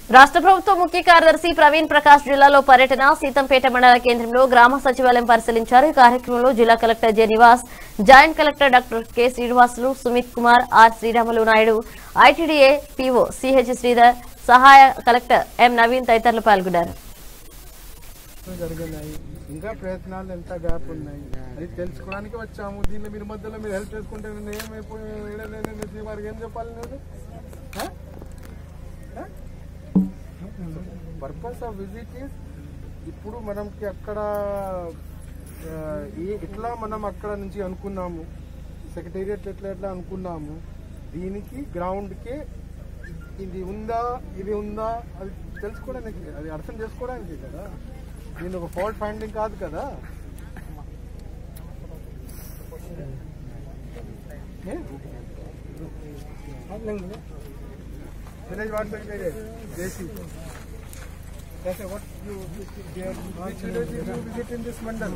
రాష్ట్ర ప్రభుత్వ ముఖ్య కార్యదర్శి ప్రవీణ్ ప్రకాష్ జిల్లాలో పర్యటన సీతంపేట మండల కేంద్రంలో గ్రామ సచివాలయం పరిశీలించారు ఈ కార్యక్రమంలో జిల్లా collector J Nivas joint collector doctor K Srinivasulu Sumit Kumar R Sriramulu Naidu ITDA PO CH Sridhar సహాయ కలెక్టర్ ఎం నవీన్ తదితరులు పాల్గొన్నారు జరిగినాయి ఇంకా ప్రయత్నాలు ఎంత గ్యాప్ ఉన్నాయి అది తెలుసుకోవడానికి వచ్చాము దీనిలో మీరు మధ్యలో మీరు హెల్ప్ చేసుకుంటే నేను ఏమైపోయి వారికి ఏం చెప్పాలి నేను పర్పస్ ఆఫ్ విజిట్ ఈస్ ఇప్పుడు మనకి అక్కడ ఆ, ఈ- ఇట్లా మనం అక్కడ నుంచి అనుకున్నాము సెక్రటేరియట్ ఎట్లా ఎట్లా అనుకున్నాము దీనికి గ్రౌండ్కి ఇది ఉందా ఇది ఉందా అది తెలుసుకోవడానికి అది అర్థం చేసుకోవడానికి కదా దీని ఒక ఫాల్ట్ ఫైండింగ్ కాదు కదా ఏ? Village ward secretary JC That's what you there. Which village did you visit in this mandal?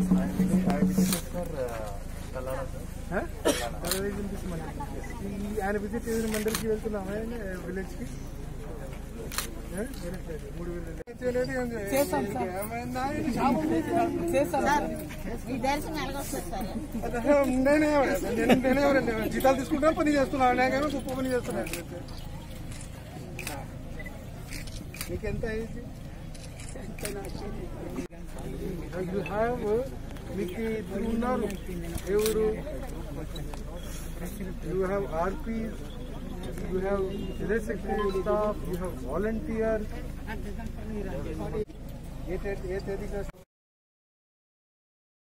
Huh? Talala is in this mandal. ఈ ఆయన విజిట్ చేసిన మండలికి వెళ్తున్నాం ఆయన విలేజ్ కి ఏ? వేరే side. మూడు విలేజ్ చేయలేదు ఏం చేయలేదు. ఏమైందా? ఇది శాపం ఈ దర్శనం ఎలాగొస్తుంది సార్ అదే నేనే నేను- నేనే ఎవరండి? జీతాలు తీసుకుంటాను పని చేస్తున్నాను నాకేమో గొప్ప పని చేస్తున్నాను నీకెంత ఏజ్ యూ హ్యావ్ మీకు ఇద్దరు ఉన్నారు ఎవరు you have RP you have village secretary staff you have volunteer ఏ తేదీ ఏ తేదీ